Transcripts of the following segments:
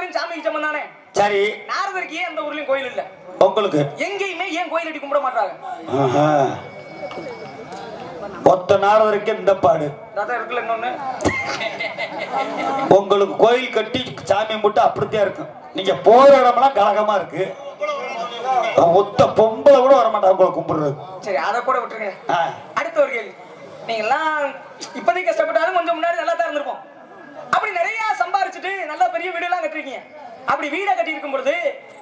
எல்லாரும் சாமிக்கு சமம் தானே சரி நாரதருக்கு ஏன் அந்த ஊர்லயும் கோயில் இல்ல உங்களுக்கு எங்கேயுமே ஏன் கோயில் அடி கும்பிட மாட்டாங்க ஆஹா. ஒத்த நாரதருக்கு இந்த பாடு ரதம் இருக்குல்ல இன்னொன்னு உங்களுக்கு கோயில் கட்டி சாமி கும்பிட்டு அப்படித்தான் இருக்கும் நீங்க போற இடமெல்லாம் கலகமா இருக்கு ஒத்த பொம்பளை கூட வர மாட்டாங்க உங்களை கும்பிடுறது சரி அதை கூட விட்டுருங்க ஆ. அடுத்த ஒரு கேள்வி நீங்க எல்லாம் இப்போதைக்கு கஷ்டப்பட்டாலும் கொஞ்சம் முன்னாடி நல்லா தான் இருந்திருப்போம் அப்படி நிறைய சம்பாரிச்சுட்டு நல்ல பெரிய வீடு எல்லாம் கட்டிருக்கீங்க அப்படி வீடை கட்டி இருக்கும் பொழுது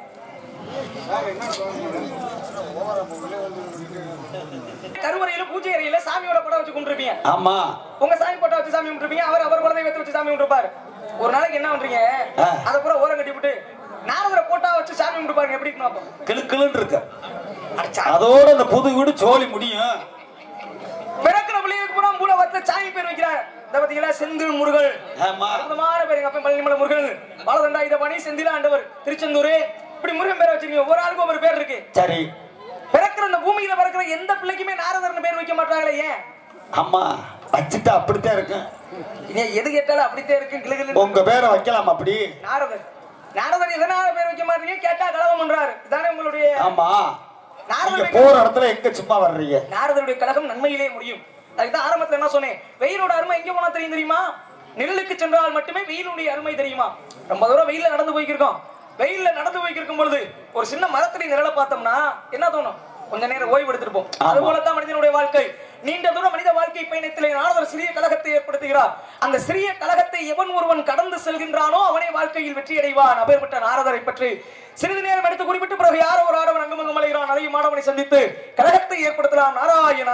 கருவறையில பூஜை அறையில சாமியோட படம் வச்சு கும்பிட்டுருப்பீங்க ஆமா உங்க சாமி போட்டோ வச்சு சாமி கும்பிட்டுருப்பீங்க அவர் அவர் குழந்தை வச்சு வச்சு சாமி கும்பிட்டுருப்பாரு ஒரு நாளைக்கு என்ன பண்றீங்க ஆ. அதை பூரா ஓரம் கட்டி விட்டு நாரதரை போட்டா வச்சு சாமி கும்பிட்டு எப்படி இருக்கணும் அப்போ கிளுக்கிளுன்னு இருக்கு அடிச்சா அதோட அந்த புது வீடு சோழி முடியும் பிறக்கிற பிள்ளைகளுக்கு பூரா மூல வத்த சாமி பேர் வைக்கிறார் இந்த பாத்தீங்களா செந்தில் முருகல் ஆமா அற்புதமான பேர் எங்க அப்பா பழனிமலை முருகன் பாலதண்டா இத பணி செந்தில ஆண்டவர் திருச்செந்தூர் இப்படி முருகன் பேர் வச்சிருக்கீங்க ஒவ்வொரு ஆளுக்கும் ஒவ்வொரு பேர் இருக்கு சரி பிறக்கிற இந்த பூமியில பிறக்கிற எந்த பிள்ளைக்குமே நாரதர்னு பேர் வைக்க மாட்டாங்களே ஏன் ஆமா வச்சுட்டா அப்படித்தான் இருக்கும் இனி எது கேட்டாலும் அப்படித்தான் இருக்கு கிளுகிளு உங்க பேரை வைக்கலாம் அப்படி நாரதர் நாரதர் எதனால பேர் வைக்க மாட்டீங்க கேட்டா கலகம் பண்றாரு இதானே உங்களுடைய ஆமா நீங்க நாரதர் போற இடத்துல எங்க சும்மா வர்றீங்க நாரதருடைய கழகம் நன்மையிலே முடியும் அதுதான் ஆரம்பத்துல என்ன சொன்னேன் வெயிலோட அருமை எங்க போனா தெரியும் தெரியுமா நிழலுக்கு சென்றால் மட்டுமே வெயிலுடைய அருமை தெரியுமா ரொம்ப தூரம் வெயில்ல நடந்து போய்க்கிருக்கோம் வெயில்ல நடந்து போய்க்கிருக்கும் பொழுது ஒரு சின்ன மரத்தடி நிழலை பார்த்தோம்னா என்ன தோணும் கொஞ்ச நேரம் ஓய்வு எடுத்திருப்போம் அது ஆமா. போலத்தான் மனிதனுடைய வாழ்க்கை நீண்ட தூர மனித வாழ்க்கை பயணத்திலே நாரதர் சிறிய கழகத்தை ஏற்படுத்துகிறார் அந்த சிறிய கழகத்தை எவன் ஒருவன் கடந்து செல்கின்றானோ அவனே வாழ்க்கையில் வெற்றி அடைவான் அப்பேற்பட்ட நாரதரை பற்றி சிறிது நேரம் எடுத்து குறிப்பிட்டு பிறகு யாரோ ஒரு ஆடவன் அங்குமங்கும் அலைகிறான் அதையும் மாணவனை சந்தித்து கழகத்தை ஏற்படுத்தலாம் நாராயணா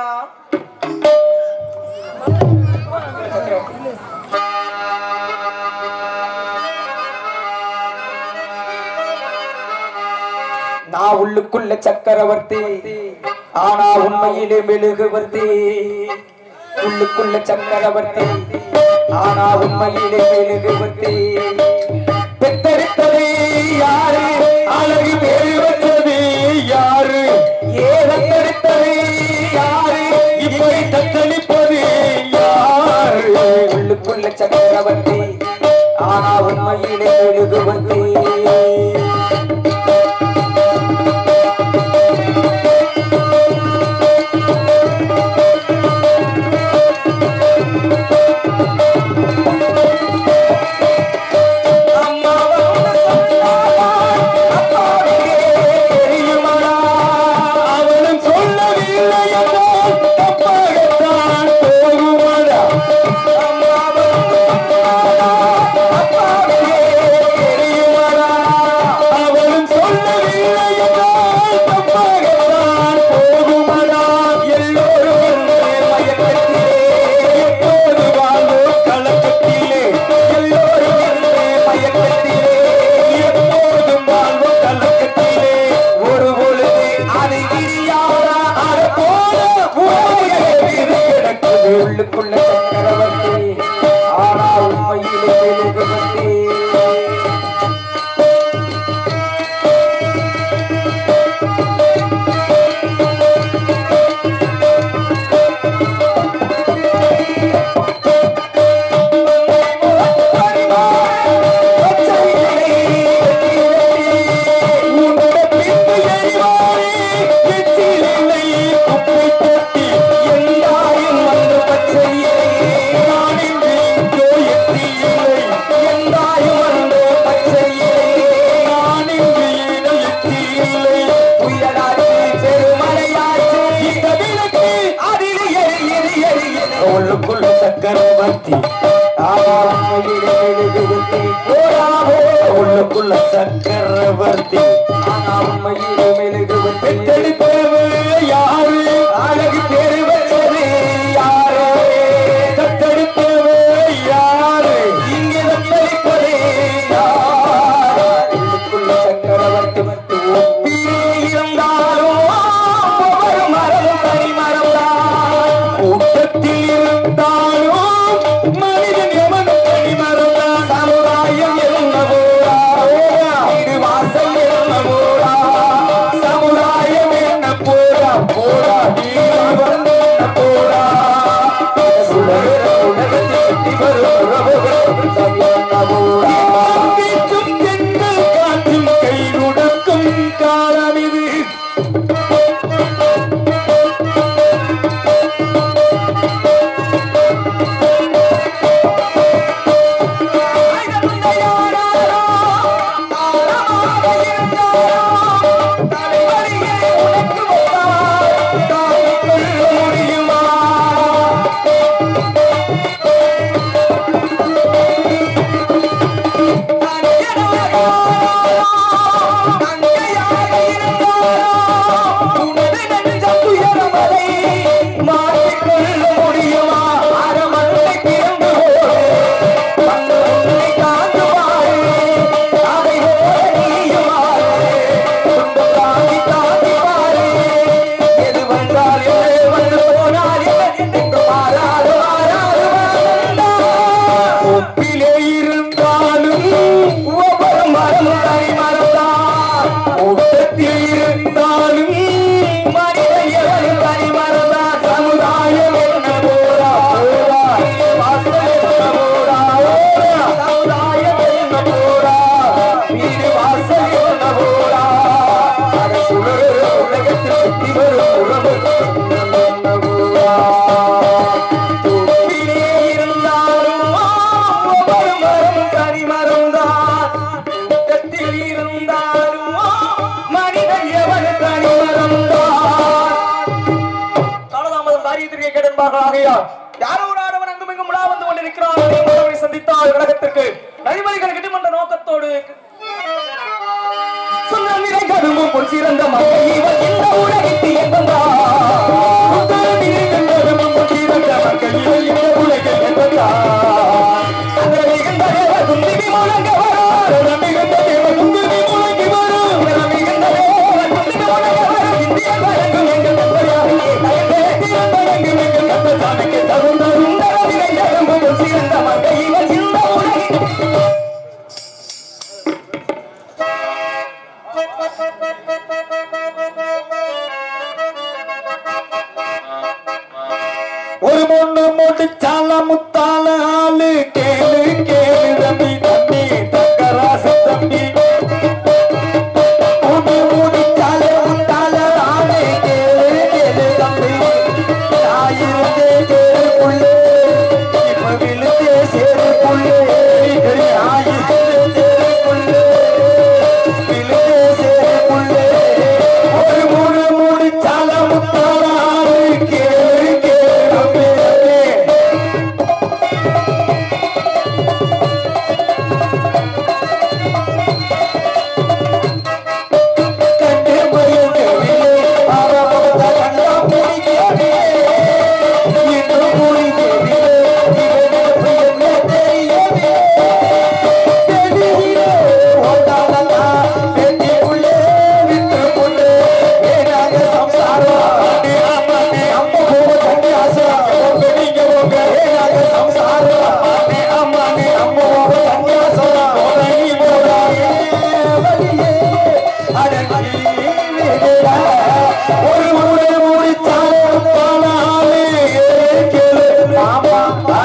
நான் உள்ளுக்குள்ள சக்கரவர்த்தி ஆனா உண்மையிலே மெழுகுவர்த்தி உள்ளுக்குள்ள சக்கரவர்த்தி ஆனா உண்மையிலே மெழுகுவர்த்தி பெத்தெடுத்தது யாரு அழகு பேரு வச்சது யாரு ஏதெடுத்தது யாரு இப்படி தத்தளிப்பது யாரு உள்ளுக்குள்ள சக்கரவர்த்தி ஆனா உண்மையிலே மெழுகுவர்த்தி அவளும் சொல்லவில்லை என்றால் தப்பாகத்தான் போகுமடா அவளும் சொல்லவில்லை என்றால் தப்பாகத்தான் போகுமடா எல்லோரும் என்னை மயக்கத்திலே எப்போது வாழ்வோம் கலக்கத்திலே எல்லோரும் என்னை மயக்கத்திலே எப்போதும் வாழ்வோம் கலக்கத்திலே ஒரு பொழுது அது விரியாதா அது போல உலகே விரி கிடக்குது உள்ளுக்குள்ள சக்கரவர்த்தி ஆனா உண்மையிலே மெழுகுவர்த்தி உன்னோட பின்பு எரிவாரே எச்சிலில்லை குப்பை தொட்டி எல்லாரும் வந்து பச்சையே நானின்றி இங்கோ எச்சிலை எல்லாரும் வந்து பச்சையே நானின்றி இட எச்சிலை புயலாச்சு பெருமழையாச்சு இந்த விளக்கு அதில் எரி எரி எரி எரி உள்ளுக்குள்ள சக்கரவர்த்தி ஆனா உண்மையிலே மெழுகுவர்த்தி போராவோ உள்ளுக்குள்ள சக்கரவர்த்தி ஆனா உண்மையிலே மெழுகுவர்த்தி பெற்றெடுத்தது யாரு அழகு பேரு வச்சது யாரு தத்தெடுத்தது யாரு இங்கே தத்தெடுப்பது யாரு உள்ளுக்குள்ள சக்கரவர்த்தி ஒப்பிலே இருந்தாலும் ஒவ்வொரு மரம் தனி மரம்தான் கூட்டத்தில் இருந்தாலும் மனிதன் எவன் தனி மரம்தான் சமுதாயம் என்னவோ வீடு வாசல் என்னவோ பதினாறு கழகத்திற்கு நரிமணிகள் கிட்டுமன்ற நோக்கத்தோடு சுந்தரமிரை கரும்பும் பொன் சிறந்த மங்கை இவள் இந்த உலகிற்கு எங்கென்றார்? சுந்தரமிரை கரும்பும் பொன் சிறந்த மங்கை இவள் இந்த உலகில் எங்கென்றார்? அந்த மிகுந்த தேவர் குந்திவி முழங்க வரார். அந்த மிகுந்த தேவர் குந்திவி முழங்கி வரும். அந்த மிகுந்த தேவர் குந்திவி முழங்க வரும். இந்திய வழங்கும் எங்கள் தந்தையாரியே தயவே திறந்தடங்கும் எங்கள் தந்தையாருக்கு தகுந்த சுந்தரமிரை கரும்பும் பொன் சிறந்த மங்கை இவள் இந்த உலகில் ஒரு பொண்ணு முடிச்சால முத்தால ஆளு கேளு கேளு தம்பி தம்பி தக்கராச தம்பி முடி முடிச்சால முத்தால ஆளு கேளு கேளு தம்பி தாயிருந்தே கேளுக்குள்ளே இப்ப விழுந்தே சேருக்குள்ளே ஆயிருந்தே சேருக்குள்ளே விழுந்தே சேருக்குள்ளே ஒரு முழு முடிச்சால முத்தால ஆளு கேளு கேளு தம்பி தம்பி கண்டு பயந்தவில்லை அவபக்த கண்டா முடிக்கவில்லை இன்னும் முடிக்கவில்லை இவனுக்கு என்ன தெரியவில்லை தெரியவில்லை ஒன்றாலதா வெட்டிக்குள்ளே விட்டுக்குள்ளே வேறாக சம்சாரம் அம்மா அம்மா போக தண்ணி ஆசை நீங்க போக வேறாக சம்சாரம் அம்மா அம்மா போக தண்ணி ஆசை போறீங்க போறாங்க வழியே ஒரு முறை முடித்தாலும் பாலாலே கேளு ஆமா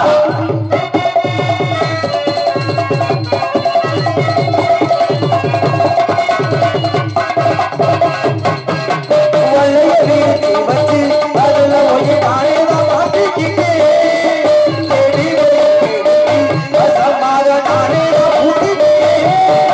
வளைய வீசி வச்சு அதுல ஒய் நானேதான் மாட்டிக்கிட்டே தேடி வசமாக நானேதான் ஊட்டிக்கிட்டே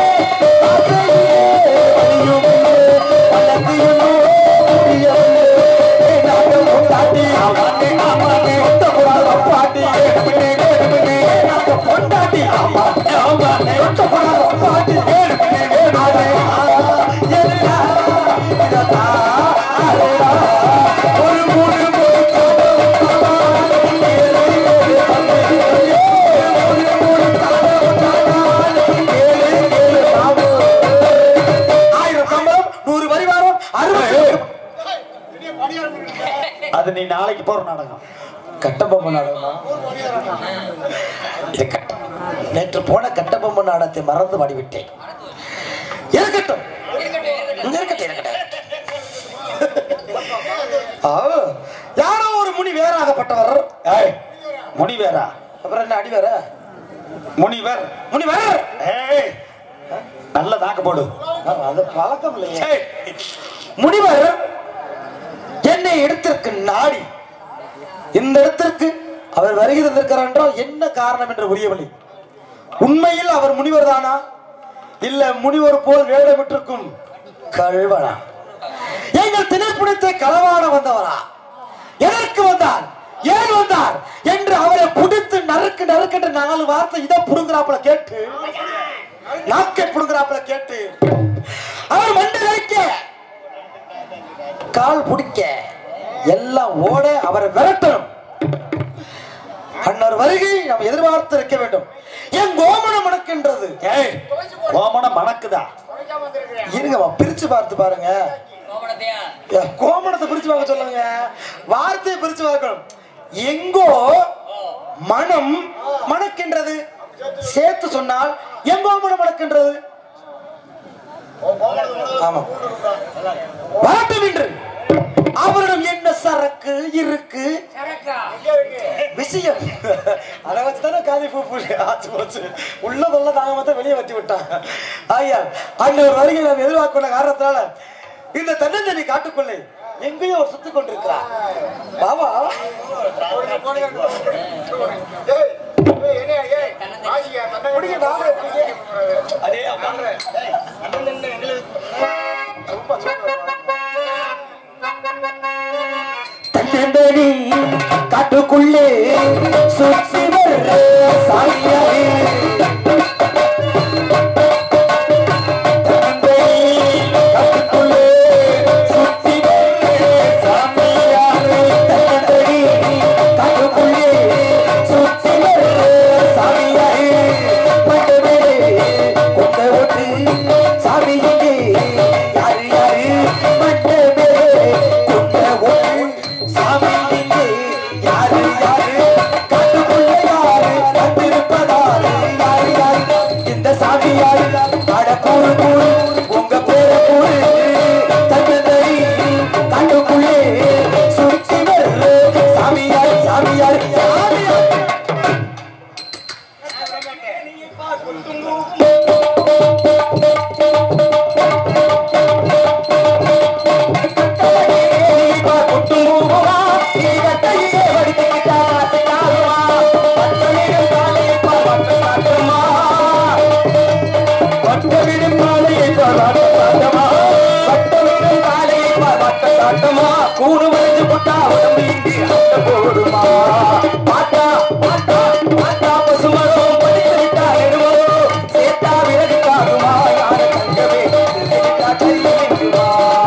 ஒரு மூணு ஆயிரம் சம்பளம் நூறு பரிவாரம் அறுபது அது நீ நாளைக்கு போற நாடகம் கட்டபொம்மன் நாடகமா இது கட்ட நேற்று போன கட்டபொம்மன் நாடகத்தை மறந்து பாடிவிட்டேன் இருக்கட்டும் இங்க இருக்கட்டும் இருக்கட்டும் ஆ, யாரோ ஒரு முனி வேறாகப்பட்டவர் ஏய் முனிவேரா அப்புறம் என்ன அடி வேற முனிவர் முனிவர் ஏய் நல்ல தாக்க போடு ஆ, அது பழக்கம் இல்லையே ஏய், முனிவர் என்னை இடத்திற்கு நாடி இந்த இடத்திற்கு அவர் வருகை தந்திருக்கிறார் என்றால் என்ன காரணம் என்று புரியவில்லை உண்மையில் அவர் முனிவர் தானா இல்ல முனிவர் போல் வேடமிட்டிருக்கும் கழ்வனா எங்கள் திணைப்புணத்தை களவாட வந்தவரா எதற்கு வந்தார் ஏன் வந்தார் என்று அவரை புடித்து நறுக்கு நறுக்கின்ற நாலு வார்த்தை இதை புடுங்குறாப்புல கேட்டு நாக்கை புடுங்குறாப்புல கேட்டு அவர் மண்டை நறுக்க கால் பிடிக்க எல்லாம் ஓட அவரை விரட்டணும் அன்னர் வருகை நாம் எதிர்பார்த்து இருக்க வேண்டும் என் கோமணம் மணக்கின்றது ஏய் ஓமன மணக்குதா இருங்கம்மா பிரிச்சு பார்த்து பாருங்க ஏ, கோமணத்தை பிரிச்சு பார்க்க சொல்லுங்க வார்த்தையை பிரிச்சு பார்க்கணும் எங்கோ மனம் மணக்கின்றது சேர்த்து சொன்னால் எங்கோ மனம் மணக்கின்றது ஆமா வரட்டும் என்று அவரிடம் என்ன சரக்கு இருக்கு விஷயம் அதை வச்சுதானே காதி பூ பூ ஆச்சு போச்சு உள்ளதெல்லாம் தாங்க மொத்தம் வெளியே வச்சு விட்டான் ஐயா அந்த ஒரு வருகை நாம் எதிர்பார்க்கிற காரணத்தினால இந்த தன்னந்தனி காட்டுக்குள்ளே எங்கேயோ ஒரு சுத்தி கொண்டிருக்கிறார் பாபா முடிங்க, நாம எப்படிங்க? அதே அம்மா தன்னந்தனி காட்டுக்குள்ளே சுற்றி வர்ற சாமியாரே வட்டமிடும் மாலையை பாராட்டமா வட்டமிடும் மாலையை பாராட்டமா கூடு வளைஞ்சு போட்டா உடம்பு இங்கு அட்ட போடுமா பாட்டா பாட்டா பாட்டா பசுமரம் படித்து விட்டா நெடுமரம் சேத்தா விலகு காணுமா யார தங்கவே விட்டா கை நின்றுமா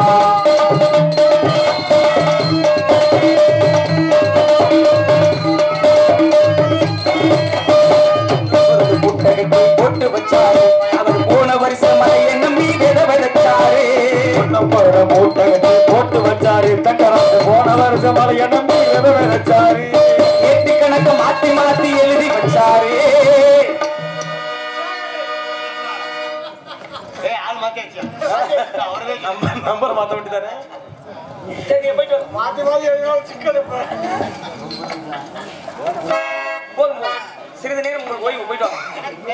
அவரது புத்தகத்தை போட்டு வச்சாரு அவர் போன வருஷம் மலையை நம்பி வித விதைச்சாரு போற புத்தகத்தை போட்டு வச்சாரு தங்கராசு போன வருஷம் மலையை நம்பி வித விதைச்சாரு ஏட்டு கணக்க மாத்தி மாத்தி எழுதி வச்சாரு நம்பர் மாத்த வேண்டியதானே சரி நீங்க போயிட்டு வாங்க. மாத்தி மாத்தி எழுதினாலும் சிக்கல் இப்ப. போதும் போதும் சிறிது நேரம் உங்களுக்கு ஓய்வு போயிட்டு வாங்க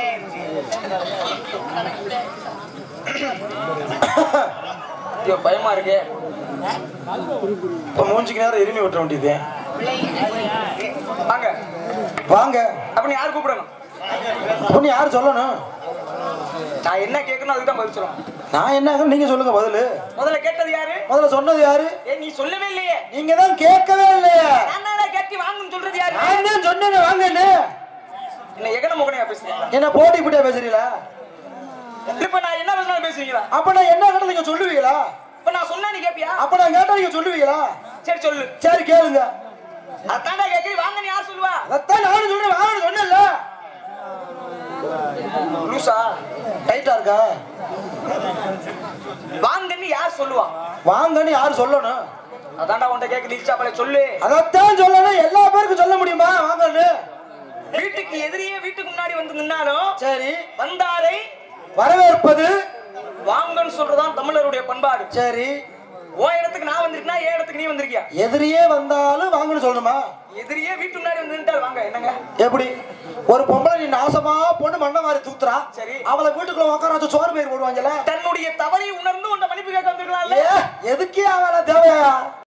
ஐயோ பயமா இருக்கே இப்ப மூஞ்சிக்கு நேரம் எருமி விட்ட வேண்டியது வாங்க வாங்க அப்ப நீ யார் கூப்பிடணும் பொண்ணு யாரு சொல்லணும் நான் என்ன கேட்கணும் அதுக்கு தான் பதில் சொல்லணும் நான் என்ன நீங்க சொல்லுங்க பதிலு முதல்ல கேட்டது யாரு முதல்ல சொன்னது யாரு ஏ நீ சொல்லவே இல்லையே நீங்க தான் கேட்கவே இல்லையா நான் தான் கேட்டி வாங்கன்னு சொல்றது யாரு நான் தான் சொன்னேன் வாங்கன்னு என்ன எகன முகனையா பேசுறீங்களா என்ன போட்டி போட்டியா பேசுறீங்களா இப்ப நான் என்ன பேசினாலும் பேசுவீங்களா அப்ப நான் என்ன கேட்ட நீங்க சொல்லுவீங்களா இப்ப நான் சொன்னா நீ கேப்பியா அப்ப நான் கேட்டா நீங்க சொல்லுவீங்களா சரி சொல்லு சரி கேளுங்க அதான்டா கேக்குறீ வாங்கன்னு யார் சொல்லுவா அதான் நானும் சொல்றேன் வாங்கன்னு சொன்னேன்ல லூசா டைட்டா இருக்கா வாங்கன்னு யார் சொல்லுவா வாங்கன்னு யாரு சொல்லணும் அதான்டா உன்ட்ட கேக்கு லீச்சா பல சொல்லு அதத்தான் சொல்லணும் எல்லா பேருக்கும் சொல்ல முடியுமா வாங்கன்னு வீட்டுக்கு எதிரியே வீட்டுக்கு முன்னாடி வந்து நின்னாலும் சரி வந்தாரை வரவேற்பது வாங்கன்னு சொல்றதுதான் தமிழருடைய பண்பாடு சரி உன் இடத்துக்கு நான் வந்திருக்கேனா என் இடத்துக்கு நீ வந்திருக்கியா எதிரியே வந்தாலும் வாங்கன்னு சொல்லணுமா எதிரியே வீட்டு முன்னாடி வந்து நின்றால் வாங்க என்னங்க எப்படி ஒரு பொம்பளை நீ நாசமா பொண்ணு மண்ணை மாதிரி தூத்துறா சரி. அவளை வீட்டுக்குள்ள உட்கார வச்சு சோறு பயிர் போடுவாங்கல்ல தன்னுடைய தவறை உணர்ந்து உன்னை மன்னிப்பு கேட்க வந்திருக்கலாம்ல ஏ, எதுக்கே அவளை தேவையா